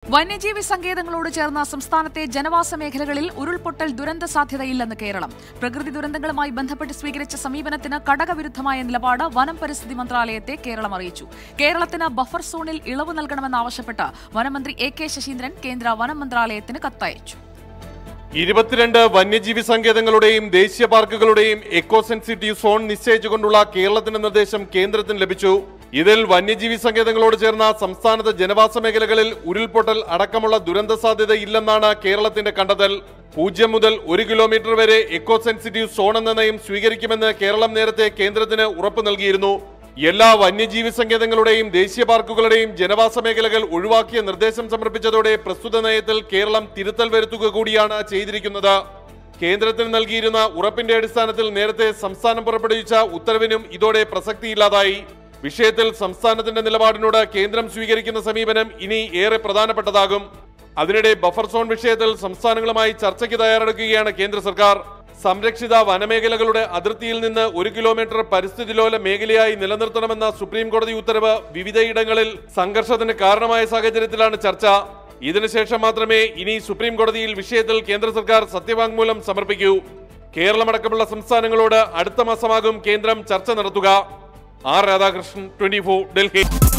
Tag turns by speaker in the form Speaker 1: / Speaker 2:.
Speaker 1: വന്യജീവി സങ്കേതങ്ങളോട് ചേർന്ന സംസ്ഥാനത്തെ ജനവാസ മേഖലകളിൽ ഉരുൾപൊട്ടൽ ദുരന്ത സാധ്യതയില്ലെന്ന് കേരളം പ്രകൃതി ദുരന്തങ്ങളുമായി ബന്ധപ്പെട്ട് സ്വീകരിച്ച സമീപനത്തിന് കടകവിരുദ്ധമായ നിലപാട് വനം പരിസ്ഥിതി മന്ത്രാലയത്തെ കേരളം അറിയിച്ചു കേരളത്തിന് ബഫർ സോണിൽ ഇളവ് നൽകണമെന്നാവശ്യപ്പെട്ട് വനമന്ത്രി എ കെ ശശീന്ദ്രൻ കേന്ദ്ര വനം മന്ത്രാലയത്തിന് കത്തയച്ചു
Speaker 2: ഇരുപത്തിരണ്ട് വന്യജീവി സങ്കേതങ്ങളുടെയും ദേശീയ പാർക്കുകളുടെയും എക്കോ സെൻസിറ്റീവ് സോൺ നിശ്ചയിച്ചുകൊണ്ടുള്ള കേരളത്തിന്റെ നിർദ്ദേശം കേന്ദ്രത്തിന് ലഭിച്ചു ഇതിൽ വന്യജീവി സങ്കേതങ്ങളോട് ചേർന്ന സംസ്ഥാനത്തെ ജനവാസ മേഖലകളിൽ ഉരുൾപൊട്ടൽ അടക്കമുള്ള ദുരന്ത സാധ്യത ഇല്ലെന്നാണ് കേരളത്തിന്റെ കണ്ടെത്തൽ പൂജ്യം മുതൽ ഒരു കിലോമീറ്റർ വരെ എക്കോ സെൻസിറ്റീവ് സോൺ എന്ന നയം സ്വീകരിക്കുമെന്ന് കേരളം നേരത്തെ കേന്ദ്രത്തിന് ഉറപ്പ് നൽകിയിരുന്നു എല്ലാ വന്യജീവി സങ്കേതങ്ങളുടെയും ദേശീയ പാർക്കുകളുടെയും ജനവാസ മേഖലകൾ ഒഴിവാക്കിയ നിർദ്ദേശം സമർപ്പിച്ചതോടെ പ്രസ്തുത നയത്തിൽ കേരളം തിരുത്തൽ വരുത്തുക കൂടിയാണ് ചെയ്തിരിക്കുന്നത് കേന്ദ്രത്തിന് നൽകിയിരുന്ന ഉറപ്പിന്റെ അടിസ്ഥാനത്തിൽ നേരത്തെ സംസ്ഥാനം പുറപ്പെടുവിച്ച ഉത്തരവിനും ഇതോടെ പ്രസക്തിയില്ലാതായി വിഷയത്തിൽ സംസ്ഥാനത്തിന്റെ നിലപാടിനോട് കേന്ദ്രം സ്വീകരിക്കുന്ന സമീപനം ഇനി ഏറെ പ്രധാനപ്പെട്ടതാകും അതിനിടെ ബഫർ സോൺ വിഷയത്തിൽ സംസ്ഥാനങ്ങളുമായി ചർച്ചയ്ക്ക് തയ്യാറെടുക്കുകയാണ് കേന്ദ്ര സർക്കാർ സംരക്ഷിത വനമേഖലകളുടെ അതിർത്തിയിൽ നിന്ന് ഒരു കിലോമീറ്റർ പരിസ്ഥിതിലോല മേഖലയായി നിലനിർത്തണമെന്ന സുപ്രീം കോടതി ഉത്തരവ് വിവിധയിടങ്ങളിൽ സംഘർഷത്തിന് കാരണമായ സാഹചര്യത്തിലാണ് ചർച്ച ഇതിനുശേഷം മാത്രമേ ഇനി സുപ്രീം കോടതിയിൽ വിഷയത്തിൽ കേന്ദ്ര സർക്കാർ സത്യവാങ്മൂലം സമർപ്പിക്കൂ കേരളമടക്കമുള്ള സംസ്ഥാനങ്ങളോട് അടുത്ത മാസമാകും കേന്ദ്രം ചർച്ച നടത്തുക ആർ രാധാകൃഷ്ണൻ ട്വന്റി ഡൽഹി